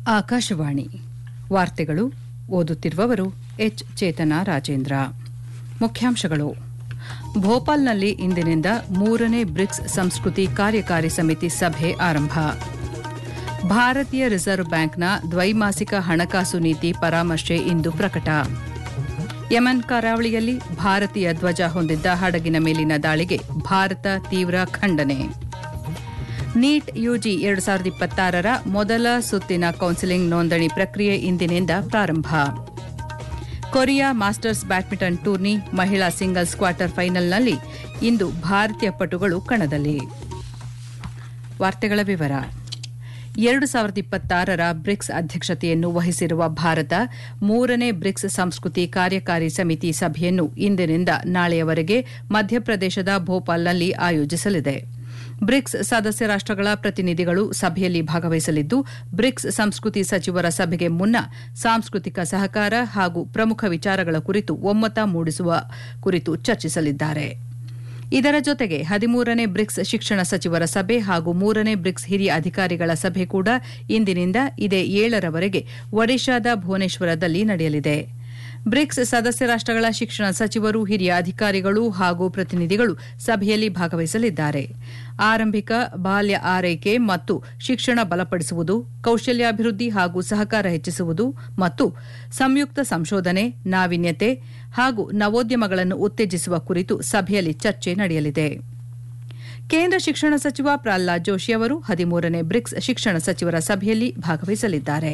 ಆಕಾಶವಾಣಿ ವಾರ್ತೆಗಳು ಓದುತ್ತಿರುವವರು ಎಚ್ ಚೇತನ ರಾಜೇಂದ್ರ ಮುಖ್ಯಾಂಶಗಳು ಭೋಪಾಲ್ನಲ್ಲಿ ಇಂದಿನಿಂದ ಮೂರನೇ ಬ್ರಿಕ್ಸ್ ಸಂಸ್ಕೃತಿ ಕಾರ್ಯಕಾರಿ ಸಮಿತಿ ಸಭೆ ಆರಂಭ ಭಾರತೀಯ ರಿಸರ್ವ್ ಬ್ಯಾಂಕ್ನ ದ್ವೈಮಾಸಿಕ ಹಣಕಾಸು ನೀತಿ ಪರಾಮರ್ಶೆ ಇಂದು ಪ್ರಕಟ ಯಮನ್ ಕರಾವಳಿಯಲ್ಲಿ ಭಾರತೀಯ ಧ್ವಜ ಹೊಂದಿದ್ದ ಹಡಗಿನ ಮೇಲಿನ ದಾಳಿಗೆ ಭಾರತ ತೀವ್ರ ಖಂಡನೆ ನೀಟ್ ಯುಜಿ ಎರಡು ಸಾವಿರದ ಇಪ್ಪತ್ತಾರರ ಮೊದಲ ಸುತ್ತಿನ ಕೌನ್ಸಿಲಿಂಗ್ ನೋಂದಣಿ ಪ್ರಕ್ರಿಯೆ ಇಂದಿನಿಂದ ಪ್ರಾರಂಭ ಕೊರಿಯಾ ಮಾಸ್ಟರ್ಸ್ ಬ್ಯಾಡ್ಮಿಂಟನ್ ಟೂರ್ನಿ ಮಹಿಳಾ ಸಿಂಗಲ್ಸ್ ಕ್ವಾರ್ಟರ್ ಫೈನಲ್ನಲ್ಲಿ ಇಂದು ಭಾರತೀಯ ಪಟುಗಳು ಕಣದಲ್ಲಿ ವಾರ್ತೆಗಳ ವಿವರ ಎರಡು ಸಾವಿರದ ಇಪ್ಪತ್ತಾರರ ಬ್ರಿಕ್ಸ್ ಅಧ್ಯಕ್ಷತೆಯನ್ನು ವಹಿಸಿರುವ ಭಾರತ ಮೂರನೇ ಬ್ರಿಕ್ಸ್ ಸಂಸ್ಕೃತಿ ಕಾರ್ಯಕಾರಿ ಸಮಿತಿ ಸಭೆಯನ್ನು ಇಂದಿನಿಂದ ನಾಳೆಯವರೆಗೆ ಮಧ್ಯಪ್ರದೇಶದ ಭೋಪಾಲ್ನಲ್ಲಿ ಆಯೋಜಿಸಲಿದೆ ಬ್ರಿಕ್ಸ್ ಸದಸ್ಯ ರಾಷ್ಟಗಳ ಪ್ರತಿನಿಧಿಗಳು ಸಭೆಯಲ್ಲಿ ಭಾಗವಹಿಸಲಿದ್ದು ಬ್ರಿಕ್ಸ್ ಸಂಸ್ಕೃತಿ ಸಚಿವರ ಸಭೆಗೆ ಮುನ್ನ ಸಾಂಸ್ಕೃತಿಕ ಸಹಕಾರ ಹಾಗೂ ಪ್ರಮುಖ ವಿಚಾರಗಳ ಕುರಿತು ಒಮ್ಮತ ಮೂಡಿಸುವ ಕುರಿತು ಚರ್ಚಿಸಲಿದ್ದಾರೆ ಇದರ ಜೊತೆಗೆ ಹದಿಮೂರನೇ ಬ್ರಿಕ್ಸ್ ಶಿಕ್ಷಣ ಸಚಿವರ ಸಭೆ ಹಾಗೂ ಮೂರನೇ ಬ್ರಿಕ್ಸ್ ಹಿರಿಯ ಅಧಿಕಾರಿಗಳ ಸಭೆ ಕೂಡ ಇಂದಿನಿಂದ ಇದೇ ಏಳರವರೆಗೆ ಒಡಿಶಾದ ಭುವನೇಶ್ವರದಲ್ಲಿ ನಡೆಯಲಿದೆ ಬ್ರಿಕ್ಸ್ ಸದಸ್ಯ ರಾಷ್ಟಗಳ ಶಿಕ್ಷಣ ಸಚಿವರು ಹಿರಿಯ ಅಧಿಕಾರಿಗಳು ಹಾಗೂ ಪ್ರತಿನಿಧಿಗಳು ಸಭೆಯಲ್ಲಿ ಭಾಗವಹಿಸಲಿದ್ದಾರೆ ಆರಂಭಿಕ ಬಾಲ್ಯ ಆರೈಕೆ ಮತ್ತು ಶಿಕ್ಷಣ ಬಲಪಡಿಸುವುದು ಕೌಶಲ್ಯಾಭಿವೃದ್ಧಿ ಹಾಗೂ ಸಹಕಾರ ಹೆಚ್ಚಿಸುವುದು ಮತ್ತು ಸಂಯುಕ್ತ ಸಂಶೋಧನೆ ನಾವೀನ್ಯತೆ ಹಾಗೂ ನವೋದ್ಯಮಗಳನ್ನು ಉತ್ತೇಜಿಸುವ ಕುರಿತು ಸಭೆಯಲ್ಲಿ ಚರ್ಚೆ ನಡೆಯಲಿದೆ ಕೇಂದ್ರ ಶಿಕ್ಷಣ ಸಚಿವ ಪ್ರಹ್ಲಾದ್ ಜೋಶಿ ಅವರು ಹದಿಮೂರನೇ ಬ್ರಿಕ್ಸ್ ಶಿಕ್ಷಣ ಸಚಿವರ ಸಭೆಯಲ್ಲಿ ಭಾಗವಹಿಸಲಿದ್ದಾರೆ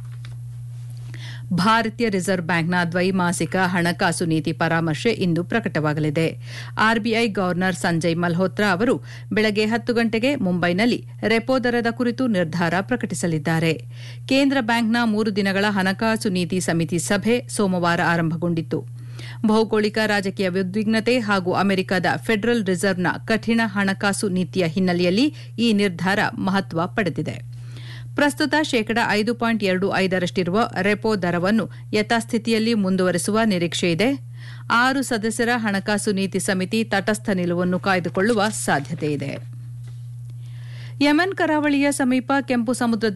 ಭಾರತೀಯ ರಿಸರ್ವ್ ಬ್ಯಾಂಕ್ನ ದ್ವೈಮಾಸಿಕ ಹಣಕಾಸು ನೀತಿ ಪರಾಮರ್ಶೆ ಇಂದು ಪ್ರಕಟವಾಗಲಿದೆ ಆರ್ಬಿಐ ಗವರ್ನರ್ ಸಂಜಯ್ ಮಲ್ಹೋತ್ರಾ ಅವರು ಬೆಳಗ್ಗೆ ಹತ್ತು ಗಂಟೆಗೆ ಮುಂಬೈನಲ್ಲಿ ರೆಪೋ ದರದ ಕುರಿತು ನಿರ್ಧಾರ ಪ್ರಕಟಿಸಲಿದ್ದಾರೆ ಕೇಂದ್ರ ಬ್ಯಾಂಕ್ನ ಮೂರು ದಿನಗಳ ಹಣಕಾಸು ನೀತಿ ಸಮಿತಿ ಸಭೆ ಸೋಮವಾರ ಆರಂಭಗೊಂಡಿತ್ತು ಭೌಗೋಳಿಕ ರಾಜಕೀಯ ಉದ್ವಿಗ್ನತೆ ಹಾಗೂ ಅಮೆರಿಕದ ಫೆಡರಲ್ ರಿಸರ್ವ್ನ ಕಠಿಣ ಹಣಕಾಸು ನೀತಿಯ ಹಿನ್ನೆಲೆಯಲ್ಲಿ ಈ ನಿರ್ಧಾರ ಮಹತ್ವ ಪಡೆದಿದೆ ಪ್ರಸ್ತುತ ಶೇಕಡ ಐದು ಪಾಯಿಂಟ್ ಎರಡು ಐದರಷ್ಟಿರುವ ರೆಪೋ ದರವನ್ನು ಯಥಾಸ್ಥಿತಿಯಲ್ಲಿ ಮುಂದುವರೆಸುವ ನಿರೀಕ್ಷೆಯಿದೆ ಆರು ಸದಸ್ಯರ ಹಣಕಾಸು ನೀತಿ ಸಮಿತಿ ತಟಸ್ಥ ನಿಲುವನ್ನು ಕಾಯ್ದುಕೊಳ್ಳುವ ಸಾಧ್ಯತೆಯಿದೆ ಯೆಮೆನ್ ಕರಾವಳಿಯ ಸಮೀಪ ಕೆಂಪು ಸಮುದ್ರದ